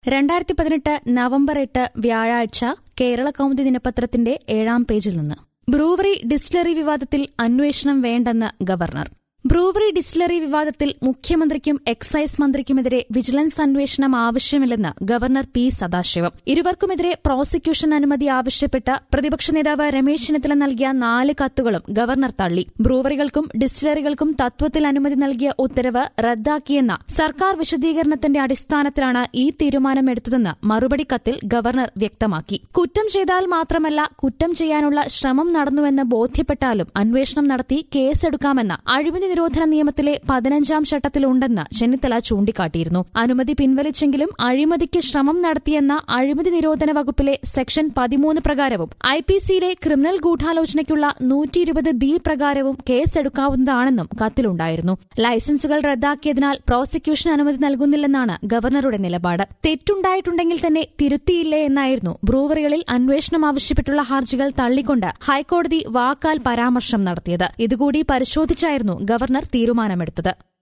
രണ്ടായിരത്തി പതിനെട്ട് നവംബർ എട്ട് വ്യാഴാഴ്ച കേരള കൗമുദി ദിനപത്രത്തിന്റെ ഏഴാം പേജിൽ നിന്ന് ബ്രൂവറി ഡിസ്റ്റിലറി വിവാദത്തിൽ അന്വേഷണം വേണ്ടെന്ന് ഗവർണർ ബ്രൂവറി ഡിസ്റ്റിലറി വിവാദത്തിൽ മുഖ്യമന്ത്രിക്കും എക്സൈസ് മന്ത്രിക്കുമെതിരെ വിജിലൻസ് അന്വേഷണം ആവശ്യമില്ലെന്ന് ഗവർണർ പി സദാശിവം ഇരുവർക്കുമെതിരെ പ്രോസിക്യൂഷൻ അനുമതി ആവശ്യപ്പെട്ട് പ്രതിപക്ഷ നേതാവ് രമേശ് ചെന്നിത്തല നൽകിയ നാല് കത്തുകളും ഗവർണർ തള്ളി ബ്രൂവറികൾക്കും ഡിസ്റ്റിലറികൾക്കും തത്വത്തിൽ അനുമതി നൽകിയ ഉത്തരവ് റദ്ദാക്കിയെന്ന സർക്കാർ വിശദീകരണത്തിന്റെ അടിസ്ഥാനത്തിലാണ് ഈ തീരുമാനമെടുത്തതെന്ന് മറുപടി കത്തിൽ ഗവർണർ വ്യക്തമാക്കി കുറ്റം ചെയ്താൽ മാത്രമല്ല കുറ്റം ചെയ്യാനുള്ള ശ്രമം നടന്നുവെന്ന് ബോധ്യപ്പെട്ടാലും അന്വേഷണം നടത്തി കേസെടുക്കാമെന്ന അഴിമതി നിരോധന നിയമത്തിലെ പതിനഞ്ചാം ചട്ടത്തിലുണ്ടെന്ന് ചെന്നിത്തല ചൂണ്ടിക്കാട്ടിയിരുന്നു അനുമതി പിൻവലിച്ചെങ്കിലും അഴിമതിക്ക് ശ്രമം നടത്തിയെന്ന അഴിമതി നിരോധന വകുപ്പിലെ സെക്ഷൻ പതിമൂന്ന് പ്രകാരവും ഐ പി സിയിലെ ക്രിമിനൽ ഗൂഢാലോചനയ്ക്കുള്ള നൂറ്റി ഇരുപത് ബി പ്രകാരവും കേസെടുക്കാവുന്നതാണെന്നും കത്തിലുണ്ടായിരുന്നു ലൈസൻസുകൾ റദ്ദാക്കിയതിനാൽ പ്രോസിക്യൂഷൻ അനുമതി നൽകുന്നില്ലെന്നാണ് ഗവർണറുടെ നിലപാട് തെറ്റുണ്ടായിട്ടുണ്ടെങ്കിൽ തന്നെ തിരുത്തിയില്ലേ എന്നായിരുന്നു ബ്രൂവറികളിൽ അന്വേഷണം ആവശ്യപ്പെട്ടുള്ള ഹർജികൾ തള്ളിക്കൊണ്ട് ഹൈക്കോടതി വാക്കാൽ പരാമർശം നടത്തിയത് ഇതുകൂടി പരിശോധിച്ചായിരുന്നു ഗവർണർ തീരുമാനമെടുത്തത്